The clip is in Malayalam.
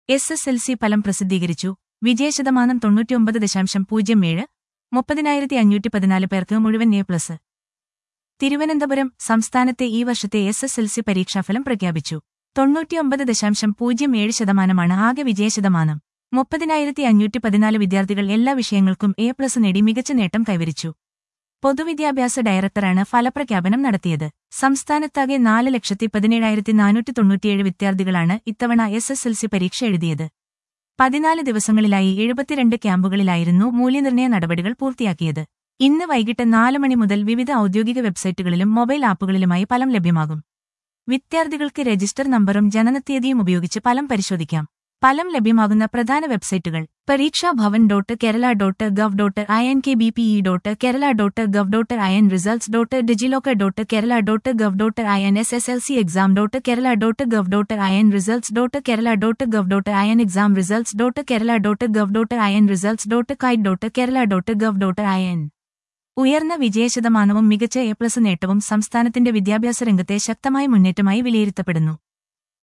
എസ് എസ് എൽ സി ഫലം പ്രസിദ്ധീകരിച്ചു വിജയശതമാനം തൊണ്ണൂറ്റിയൊമ്പത് ദശാംശം പൂജ്യം ഏഴ് മുപ്പതിനായിരത്തി അഞ്ഞൂറ്റി പതിനാല് പേർക്ക് മുഴുവൻ എ പ്ലസ് തിരുവനന്തപുരം സംസ്ഥാനത്തെ ഈ വർഷത്തെ എസ് എസ് എൽ സി പരീക്ഷാഫലം പ്രഖ്യാപിച്ചു തൊണ്ണൂറ്റിയൊമ്പത് ദശാംശം പൂജ്യം ഏഴ് ശതമാനമാണ് ആകെ വിജയശതമാനം മുപ്പതിനായിരത്തി അഞ്ഞൂറ്റി പതിനാല് വിദ്യാർത്ഥികൾ എല്ലാ വിഷയങ്ങൾക്കും എ പ്ലസ് നേടി മികച്ച നേട്ടം കൈവരിച്ചു പൊതുവിദ്യാഭ്യാസ ഡയറക്ടറാണ് ഫലപ്രഖ്യാപനം നടത്തിയത് സംസ്ഥാനത്താകെ നാല് ലക്ഷത്തി പതിനേഴായിരത്തി നാനൂറ്റി തൊണ്ണൂറ്റിയേഴ് വിദ്യാർത്ഥികളാണ് ഇത്തവണ എസ് എസ് എൽ സി പരീക്ഷ എഴുതിയത് പതിനാല് ദിവസങ്ങളിലായി എഴുപത്തിരണ്ട് ക്യാമ്പുകളിലായിരുന്നു മൂല്യനിർണ്ണയ നടപടികൾ പൂർത്തിയാക്കിയത് ഇന്ന് വൈകിട്ട് നാല് മണി മുതൽ വിവിധ ഔദ്യോഗിക വെബ്സൈറ്റുകളിലും മൊബൈൽ ആപ്പുകളിലുമായി ഫലം ലഭ്യമാകും വിദ്യാർത്ഥികൾക്ക് രജിസ്റ്റർ നമ്പറും ജനനത്തീയതിയും ഉപയോഗിച്ച് ഫലം പരിശോധിക്കാം ഫലം ലഭ്യമാകുന്ന പ്രധാന വെബ്സൈറ്റുകൾ Pareeksha Bhavan dot Kerala dot gov dot I N K B P E dot Kerala dot gov dot I N results dot DigiLocker dot Kerala dot gov dot I N S S L C exam dot Kerala dot gov dot I N results dot Kerala dot gov dot I N exam results dot Kerala dot gov dot I N results dot kite dot Kerala dot gov dot I N ഉയർന്ന വിജയശതമാനവും മികച്ച എ പ്ലസ് നേട്ടവും സംസ്ഥാനത്തിന്റെ വിദ്യാഭ്യാസ രംഗത്തെ ശക്തമായ മുന്നേറ്റമായി വിലയിരുത്തപ്പെടുന്നു